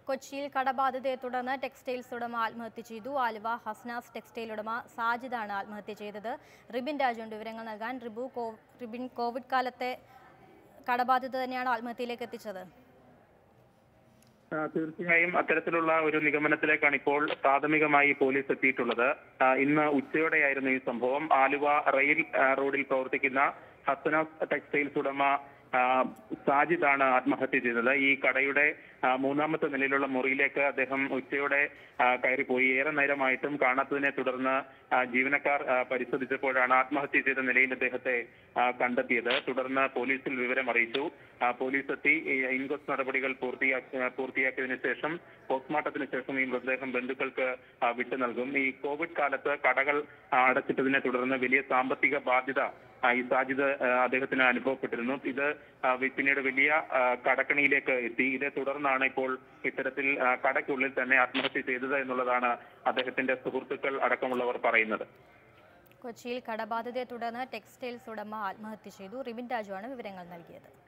കൊച്ചിയിൽ കടബാധിതയെ തുടർന്ന് ടെക്സ്റ്റൈൽസ് ഉടമ ആത്മഹത്യ ചെയ്തു ആലുവ ഹസ്നാസ് ടെക്സ്റ്റൈൽ ഉടമ സാജിദാണ് ആത്മഹത്യ ചെയ്തത് റിബിൻ രാജുണ്ട് വിവരങ്ങൾ നൽകാൻ റിബു കോ- റിബിൻ കോവിഡ് കാലത്തെ കടബാധിത തന്നെയാണ് ആത്മഹത്യയിലേക്ക് എത്തിച്ചത് ആ, തീർച്ചയായും അത്തരത്തിലുള്ള ഒരു നിഗമനത്തിലേക്കാണ് ഇപ്പോൾ പ്രാഥമികമായി പോലീസ് എത്തിയിട്ടുള്ളത് ആ, ഇന്ന് ഉച്ചയോടെയായിരുന്നു ഈ സംഭവം ആലുവ റെയിൽ ആ, റോഡിൽ പ്രവർത്തിക്കുന്ന ഹസനാസ് ടെക്സ്റ്റൈൽസ് ഉടമ ആ, സാജിദാണ് ആത്മഹത്യ ചെയ്തത് ഈ കടയുടെ ആ, മൂന്നാമത്തെ നിലയിലുള്ള മുറിയിലേക്ക് അദ്ദേഹം ഉച്ചയോടെ ആ, കയറിപ്പോയി ഏറെ നേരമായിട്ടും കാണാത്തതിനെ തുടർന്ന് ആ, ജീവനക്കാർ ആ, പരിശോധിച്ചപ്പോഴാണ് ആത്മഹത്യ ചെയ്ത നിലയിൽ അദ്ദേഹത്തെ ആ, കണ്ടെത്തിയത് തുടർന്ന് പോലീസിൽ വിവരം അറിയിച്ചു ആ, പോലീസ് എത്തി ഈ ഇൻക്വസ്റ്റ് നടപടികൾ പൂർത്തിയാക്കി പൂർത്തിയാക്കിയതിനു ശേഷം പോസ്റ്റ്മോർട്ടത്തിന് ശേഷം ഈ മൃതദേഹം ബന്ധുക്കൾക്ക് ആ, വിട്ടു നൽകും ഈ കോവിഡ് കാലത്ത് കടകൾ ആ, അടച്ചിട്ടതിനെ തുടർന്ന് വലിയ സാമ്പത്തിക ബാധ്യത ആ, ഈ സാജിദ് ആ, അദ്ദേഹത്തിന് അനുഭവപ്പെട്ടിരുന്നു ഇത് ആ, വി- പിന്നീട് വലിയ ആ, കടക്കണിയിലേക്ക് എത്തി ഇതേ തുടർന്നാണ് ഇപ്പോൾ ഇത്തരത്തിൽ ആ, കടയ്ക്കുള്ളിൽ തന്നെ ആത്മഹത്യ ചെയ്തത് എന്നുള്ളതാണ് അദ്ദേഹത്തിന്റെ സുഹൃത്തുക്കൾ അടക്കമുള്ളവർ പറയുന്നത് കൊച്ചിയിൽ കടബാധിതയെ തുടർന്ന് ടെക്സ്റ്റൈൽസ് ഉടമ ആത്മഹത്യ ചെയ്തു റിബിൻ രാജുവാണ് വിവരങ്ങൾ നൽകിയത്